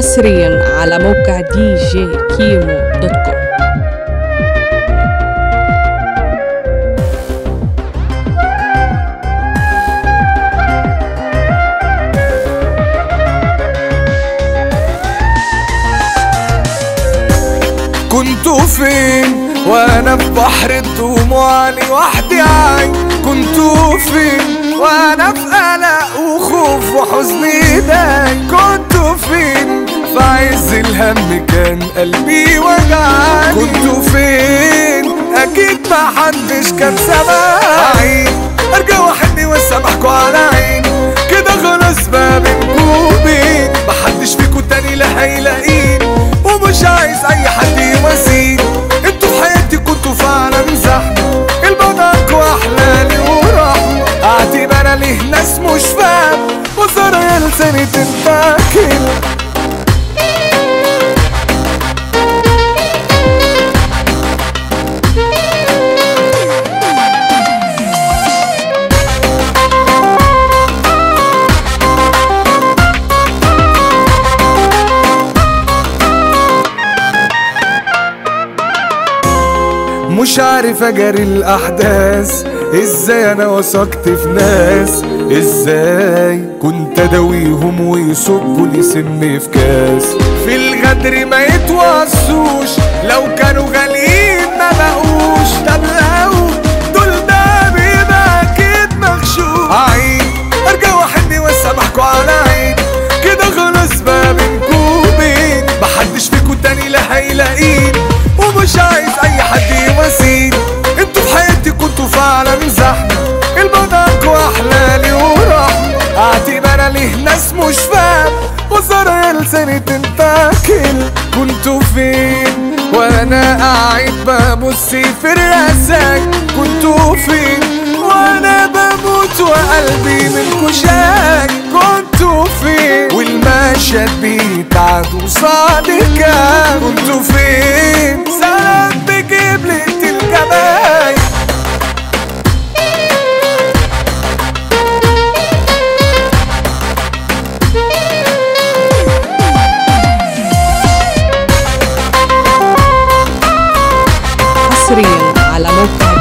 حصريا على موقع دي جي كيمو دوت كوم كنتوا فين وانا في بحر الدموع لوحدي عاي كنتوا فين وانا في قلق وخوف وحزن ايداي كنتوا فين في عز الهم كان قلبي وجعاني كنتوا فين اكيد ما حدش كان سامعين ارجع وحدي واسامحكوا على عيني كده خلاص ما بينكوا وبين محدش فيكوا تاني لا هيلاقيني ومش عايز اي حد يواسيني انتوا في حياتي كنتوا فعلا زحمه البعدكوا احلالي ورحمه اعتب انا ليه ناس مش فاهم وزارة يا لساني تتاكل مش عارف اجاري الاحداث ازاي انا وثقت في ناس ازاي كنت اداويهم ويصبوا لي سم في كاس في الغدر ما يتوصوش لو كانوا غاليين ما بقوش طب لو دول ده بيبقى اكيد مغشوش عيد ارجع وحدي واسامحكوا على عيد كده خلاص ما بينكوا وبين محدش فيكوا تاني لا هيلاقيني ومش عايز اي حد يواسيني انتوا في حياتي كنتوا فعلا زحمه البضاعكوا احلالي ورحمه اعتب انا ليه ناس مش فاهم وزارة يا لساني تنتاكل كنتوا فين وانا قاعد ببص في الرساك كنتوا فين وانا بموت وقلبي من كشاك كنتوا فين والمشهد بيتعاد وصادق كنتوا فين سلام بجيب لي الجمال حصريا على موقع